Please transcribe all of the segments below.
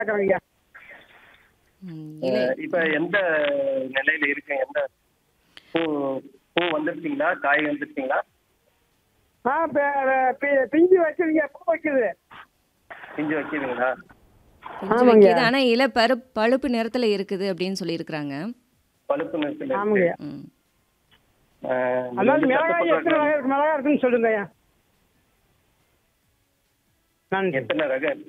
பார்க்குறேங்க ம், இலை அஹ் இப்ப எந்த நிலையில இருக்கு எந்த பூ பூ வந்துருச்சுங்களா காய் வந்துருச்சுங்களா ஆ பி- பி- பிஞ்சு வச்சுருங்க பூ வைக்குது பிஞ்சு வைக்கிறீங்களா பிஞ்சு ஆமாங்க. வைக்கிது ஆனா இலை பரு பழுப்பு நிறத்துல இருக்குது அப்படின்னு சொல்லியிருக்கிறாங்க பழுப்பு நிறத்துல ஆமாங்க இருக்கு ம் அஹ் அதாவது நீங்க மிளகாய் எத்தனை கஷ்டப்படுற- வகை இருக்கு மிளகாய் இருக்குன்னு சொல்லுங்க ஐயா நன்றி எத்தனை ரகம்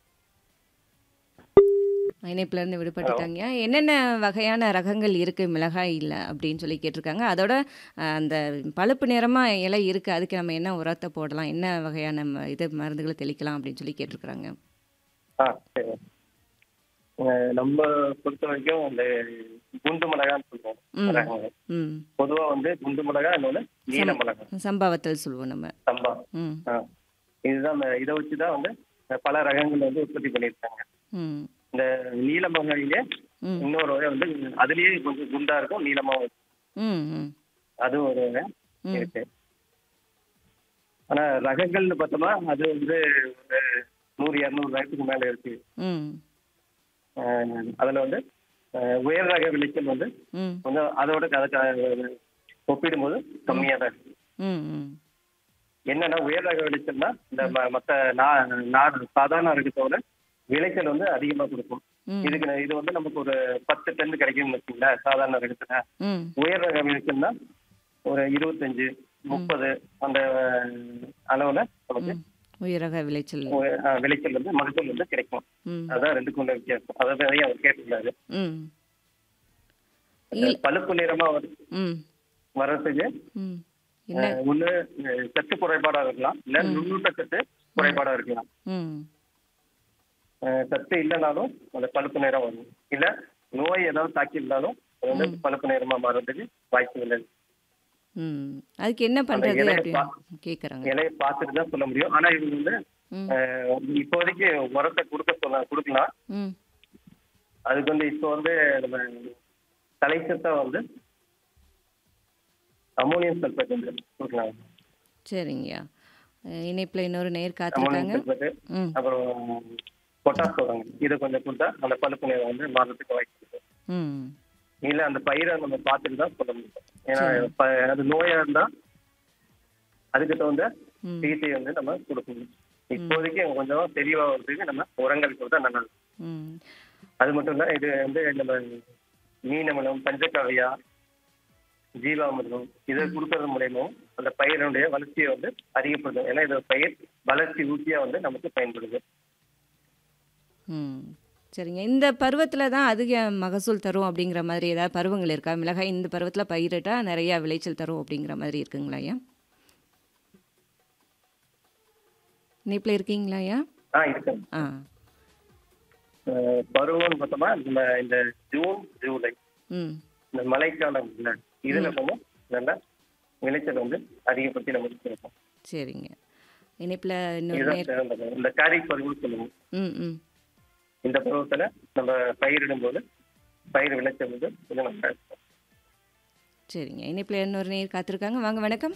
இணைப்புல இருந்து விடுபட்டுட்டாங்க என்னென்ன வகையான ரகங்கள் இருக்கு மிளகாய் இல்ல அப்படின்னு சொல்லி கேட்டிருக்காங்க அதோட அஹ், அந்த பழுப்பு நிறமா இலை இருக்கு அதுக்கு நம்ம என்ன உரத்தை போடலாம் என்ன வகையான ம- இது மருந்துகளை தெளிக்கலாம் அப்படின்னு சொல்லி கேட்டிருக்கிறாங்க ஆ சரி அஹ் நம்ம பொறுத்த வரைக்கும் இந்த குண்டு மிளகான்னு சொல்லுவோம் ம். ரகங்கள். ம் பொதுவா வந்து குண்டு மிளகா இன்னொன்னு நீல மிளகா சம்பவத்தில் சொல்லுவோம் நம்ம சம்பா ம் ஆ. இதுதான் இந்த- இதை வச்சுதான் வந்து பல ரகங்கள் வந்து உற்பத்தி பண்ணியிருக்காங்க ம் இந்த நீல மிளகாயிலே ம் இன்னொரு வகை வந்து அதுலயே கொஞ்சம் குண்டா இருக்கும் நீளமா இருக்கும். ம் ம் அது ஒரு வகை ம். இருக்கு ஆனா ரகங்கள்னு பார்த்தோம்னா அது வந்து ஒரு நூறு இரநூறு ரகத்துக்கு மேல இருக்கு ம் அஹ் அதுல வந்து அஹ் உயர் ரக விளைச்சல் வந்து ம் கொஞ்சம் அதோட அதை க- ஒப்பிடும்போது கம்மியா தான் இருக்கு ம் ம் என்னன்னா உயர் ரக விளைச்சல்னா இந்த ம- மத்த நா- நாடு சாதாரண ரகத்தோட விளைச்சல் வந்து அதிகமா கொடுக்கும் ம். இதுக்கு ந- இது வந்து நமக்கு ஒரு பத்து டன் கிடைக்கும்னு வச்சுங்களேன் சாதாரண ரகத்துல ம் உயர் ரக விளைச்சல்னா ஒரு இருபத்தஞ்சு முப்பது அந்த அஹ், அளவுல நமக்கு ம் உயரக விளைச்சல் உய- அஹ், விளைச்சல் வந்து மகசூல் வந்து கிடைக்கும் ம் அதான் ரெண்டுக்கும் உள்ள வித்தியாசம் அதாவது அதையும் அவர் கேட்டுருந்தாரு ம் பழுப்பு நிறமா வர- ம் வர்றதுக்கு ம் என்ன அஹ், ஒண்ணு அஹ், சத்து குறைபாடா இருக்கலாம் இல்ல நுண்ணூட்ட சத்து குறைபாடா இருக்கலாம் ம் அஹ், சத்து இல்லைனாலும் அந்த பழுப்பு நிறம் வரும் இல்ல நோய் ஏதாவது தாக்கி இருந்தாலும் அது வந்து பழுப்பு நிறமா மாறுறதுக்கு வாய்ப்பு இல்லை ம் அதுக்கு என்ன பண்றது இலைய அப்படின்னு கேட்குறாங்க இலையை பார்த்துட்டு தான் சொல்ல முடியும் ஆனா இவங்க வந்து ம் அஹ், இப்போதைக்கு உரத்தை கொடுக்க சொல்ல கொடுக்கலாம் ம் அதுக்கு வந்து இப்போ வந்து நம்ம தலைச்சத்தா வந்து அமோனியம் சல்பேட் வந்து கொடுக்கலாம் சரிங்கய்யா அஹ் இணைப்புல இன்னொரு நேர் அமோனியம் காத்திருக்காங்க சல்பேட் ம் அப்புறம் பொட்டாஸ் சொல்றாங்க இதை கொஞ்சம் கொடுத்தா அந்த பழுப்பு நிறம் வந்து மாறதுக்கு வாய்ப்பு இருக்கு ம் இல்ல அந்த பயிரை நம்ம பார்த்துட்டு தான் சொல்ல முடியும் ஏன்னா ப- அது நோயா இருந்தா அதுக்கு தகுந்த ம். சிகிச்சை வந்து நம்ம கொடுக்கணும் இப்போதைக்கு கொஞ்சம் தெளிவா வந்து நம்ம உரங்கள் கொடுத்தா நல்லா இருக்கும் ம் அது மட்டும் இல்ல இது வந்து நம்ம மீனமலம் பஞ்சகாவியா ஜீவாமிர்தம் இதை கொடுக்கறது மூலியமும் அந்த பயிரினுடைய வளர்ச்சியை வந்து அதிகப்படுத்தும் ஏன்னா இது பயிர் வளர்ச்சி ஊட்டியா வந்து நமக்கு பயன்படுது ம் சரிங்க இந்த பருவத்தில் தான் அதிக மகசூல் தரும் அப்படிங்கிற மாதிரி ஏதாவது பருவங்கள் இருக்கா மிளகாய் இந்த பருவத்தில் பயிரிட்டா நிறையா விளைச்சல் தரும் அப்படிங்கிற மாதிரி இருக்குங்களா ஐயா இணைப்பில் இருக்கீங்களா ஐயா ஆ இருக்கு ஆ அஹ் பருவம்னு பார்த்தோம்னா நம்ம இந்த ஜூன் ஜூலை ம் இந்த மழைக்காலம் இல்ல இதுல கொஞ்சம் நல்ல விளைச்சல் வந்து அதிகப்படுத்தி நமக்கு கிடைக்கும் சரிங்க இணைப்பில் இன்னொரு இதுதான் நேர் சிறந்தது இந்த காரி பருவம் சொல்லுவோம் ம் ம் இந்த பருவத்துல நம்ம பயிரிடும் போது பயிர் விளைச்சல் வந்து கொஞ்சம் நல்லா இருக்கும் சரிங்க இணைப்பில் இன்னொரு நேர் காத்திருக்காங்க வாங்க வணக்கம்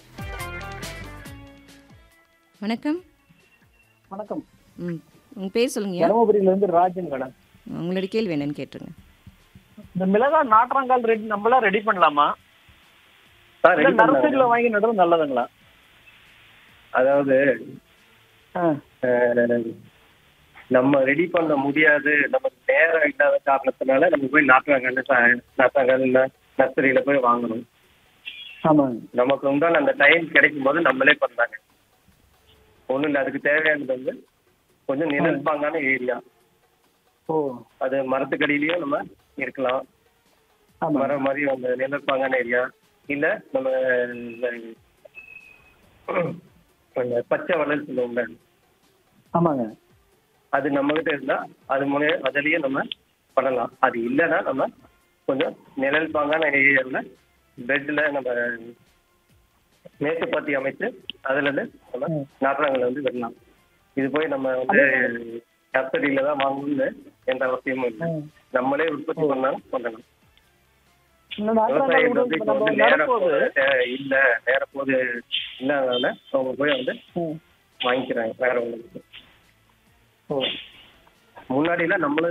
வணக்கம் வணக்கம் ம் உங்கள் பேர் சொல்லுங்கய்யா தருமபுரியில இருந்து ராஜன் மேடம் உங்களோட கேள்வி என்னன்னு கேட்டுருங்க இந்த மிளகாய் நாற்றங்கால் ரெடி நம்மளா ரெடி பண்ணலாமா ஆ, இல்ல ready பண்ணலாம். நர்சரியில வாங்கி நடுறது நல்லதுங்களா அதாவது ஆ, அஹ், நம்ம ரெடி பண்ண முடியாது நமக்கு நேரம் இல்லாத காரணத்தினால நம்ம போய் நாட்டாங்கன்னு நாட்டாங்கல் நர்சரியில போய் வாங்கணும் ஆமாங்க நமக்கு உண்டான அந்த டைம் கிடைக்கும் போது நம்மளே பண்ணாங்க ஒண்ணும் இல்லை அதுக்கு தேவையானது வந்து கொஞ்சம் நிழல் பாங்கான ஏரியா ஓ அது மரத்துக்கடியிலயும் நம்ம இருக்கலாம் ஆமா வர மாதிரி அந்த நிழல் பாங்கான ஏரியா இல்ல நம்ம இந்த அந்த பச்சை வளல் சொல்லுவோம்ல ஆமாங்க அது நம்ம கிட்ட இருந்தா அது மூலிய அதுலயே நம்ம பண்ணலாம் அது இல்லைன்னா நம்ம கொஞ்சம் நிழல் பாங்கான ஏரியாவில் பெட்ல நம்ம மேட்டுப்பாத்தி அமைச்சு அதுல இருந்து நம்ம நாற்றாங்களை வந்து விடலாம் இது போய் நம்ம வந்து நர்சரியில தான் வாங்கணும்னு எந்த அவசியமும் இல்லை நம்மளே உற்பத்தி பண்ணாலும் பண்ணலாம் இந்த நாற்றங்கால் விவசாயம் விட வந்து இப்ப இப்போ நம்ம வந்து நேர நடும்போது போது தே- இல்ல நேர போது இல்லாதனால அவங்க போய் வந்து ம், வாங்கிக்கிறாங்க வேற ஒண்ணு ஓ முன்னாடி எல்லாம் நம்மளும்